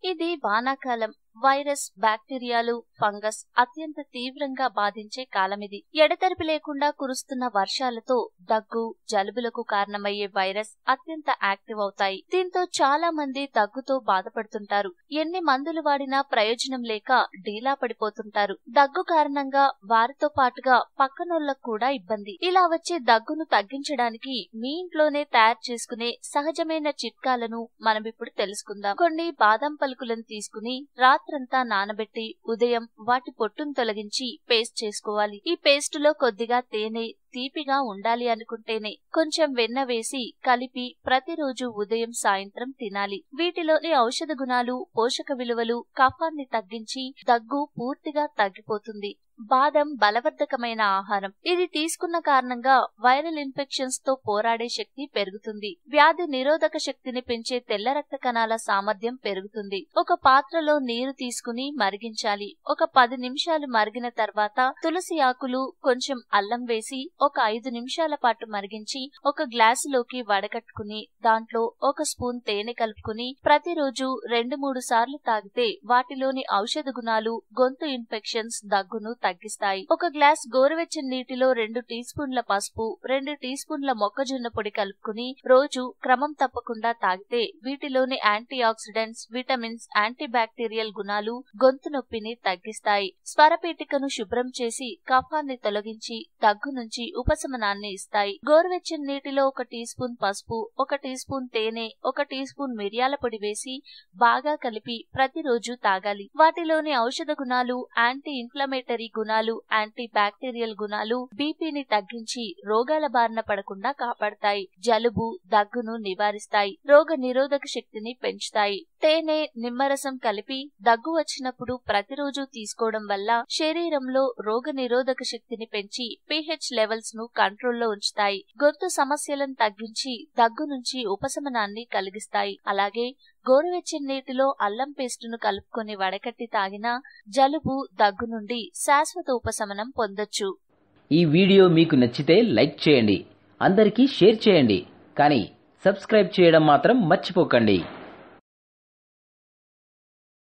ఇది వానాకాలం virus బ్యాక్టీరియాలు fungus అత్యంత తీవ్రంగా బాధించే కాలమిది ఎడతెరిపి లేకుండా కురుస్తున్న వర్షాలతో దగ్గు జలుబులకు కారణమయ్యే వైరస్ అత్యంత యాక్టివ్ అవుతాయి దీంతో చాలా మంది దగ్గుతో బాధపడుతుంటారు ఎన్ని మందులు వాడినా ప్రయోజనం లేక డీలా పడిపోతుంటారు దగ్గు కారణంగా వారితో పాటుగా పక్కనోళ్లకు కూడా ఇబ్బంది ఇలా వచ్చే దగ్గును తగ్గించడానికి మీ ఇంట్లోనే తయారు చేసుకునే సహజమైన చిట్కాలను మనం ఇప్పుడు తెలుసుకుందాం కొన్ని బాదం పలుకులను తీసుకుని రాత్రంతా నానబెట్టి ఉదయం వాటి పొట్టును తొలగించి పేస్ట్ చేసుకోవాలి ఈ పేస్ట్ లో కొద్దిగా తేనె తీపిగా ఉండాలి అనుకుంటేనే కొంచెం వెన్న వేసి కలిపి ప్రతిరోజు ఉదయం సాయంత్రం తినాలి వీటిలోని ఔషధ గుణాలు పోషక విలువలు కఫాన్ని తగ్గించి దగ్గు పూర్తిగా తగ్గిపోతుంది బాదం బలవర్ధకమైన ఆహారం ఇది తీసుకున్న కారణంగా వైరల్ ఇన్ఫెక్షన్స్ తో పోరాడే శక్తి పెరుగుతుంది వ్యాధి నిరోధక శక్తిని పెంచే తెల్ల రక్త కణాల సామర్థ్యం పెరుగుతుంది ఒక పాత్రలో నీరు తీసుకుని మరిగించాలి ఒక పది నిమిషాలు మరిగిన తర్వాత తులసి ఆకులు కొంచెం అల్లం వేసి ఒక ఐదు నిమిషాల పాటు మరిగించి ఒక గ్లాసులోకి వడగట్టుకుని దాంట్లో ఒక స్పూన్ తేనె కలుపుకుని ప్రతిరోజు రెండు మూడు సార్లు తాగితే వాటిలోని ఔషధ గుణాలు గొంతు ఇన్ఫెక్షన్స్ దగ్గును తగ్గిస్తాయి ఒక గ్లాస్ గోరువెచ్చని నీటిలో రెండు టీ స్పూన్ల పసుపు రెండు టీ స్పూన్ల మొక్కజొన్న పొడి కలుపుకుని రోజు క్రమం తప్పకుండా తాగితే వీటిలోని antioxidants vitamins antibacterial గుణాలు గొంతు నొప్పిని తగ్గిస్తాయి స్వరపీఠికను శుభ్రం చేసి కఫాన్ని తొలగించి దగ్గు నుంచి ఉపశమనాన్ని ఇస్తాయి గోరువెచ్చని నీటిలో ఒక టీ స్పూన్ పసుపు ఒక టీ స్పూన్ తేనె ఒక టీ స్పూన్ మిరియాల పొడి వేసి బాగా కలిపి ప్రతిరోజు తాగాలి వాటిలోని ఔషధ గుణాలు యాంటీ ఇన్ఫ్లమేటరీ గుణాలు యాంటీ బ్యాక్టీరియల్ గుణాలు బీపీని తగ్గించి రోగాల బారిన పడకుండా కాపాడతాయి జలుబు దగ్గును నివారిస్తాయి రోగ నిరోధక శక్తిని పెంచుతాయి తేనె నిమ్మరసం కలిపి దగ్గు వచ్చినప్పుడు ప్రతిరోజు తీసుకోవడం వల్ల శరీరంలో రోగ నిరోధక శక్తిని పెంచి పిహెచ్ లెవెల్స్ ను కంట్రోల్లో ఉంచుతాయి గొంతు సమస్యలను తగ్గించి దగ్గు నుంచి ఉపశమనాన్ని కలిగిస్తాయి అలాగే గోరువెచ్చని నీటిలో అల్లం పేస్టును కలుపుకొని వడకట్టి తాగినా జలుబు దగ్గు నుండి శాశ్వత ఉపశమనం పొందొచ్చు ఈ వీడియో మీకు నచ్చితే లైక్ చేయండి అందరికీ షేర్ చేయండి కానీ సబ్స్క్రైబ్ చేయడం మాత్రం మర్చిపోకండి